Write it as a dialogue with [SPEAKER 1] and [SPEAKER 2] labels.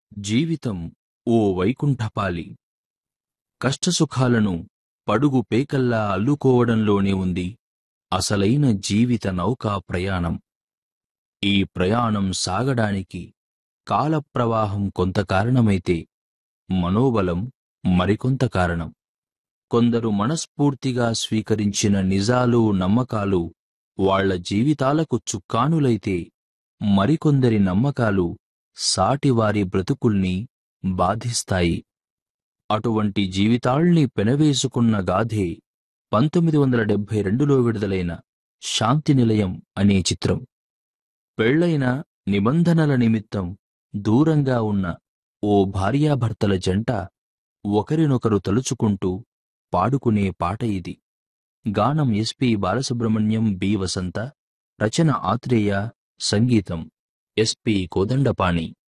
[SPEAKER 1] జీవితం ఓ వైకుంఠపాలి కష్టసుఖాలను పడుగు పేకల్లా అల్లుకోవడంలోనే ఉంది అసలైన జీవిత నౌకా ప్రయాణం ఈ ప్రయాణం సాగడానికి కాలప్రవాహం కొంత కారణమైతే మనోబలం మరికొంత కారణం కొందరు మనస్ఫూర్తిగా స్వీకరించిన నిజాలు నమ్మకాలు వాళ్ళ జీవితాలకు చుక్కానులైతే మరికొందరి నమ్మకాలు సాటివారి బ్రతుకుల్ని బాధిస్తాయి అటువంటి జీవితాల్ని పెనవేసుకున్న గాథే పంతొమ్మిది వందల డెబ్బై రెండులో విడుదలైన శాంతి నిలయం అనే చిత్రం పెళ్లైన నిబంధనల నిమిత్తం దూరంగా ఉన్న ఓ భార్యాభర్తల జంట ఒకరినొకరు తలుచుకుంటూ పాడుకునే పాట ఇది గానం ఎస్పి బాలసుబ్రహ్మణ్యం బి వసంత రచన ఆత్రేయ సంగీతం ఎస్పి కోదండపాణి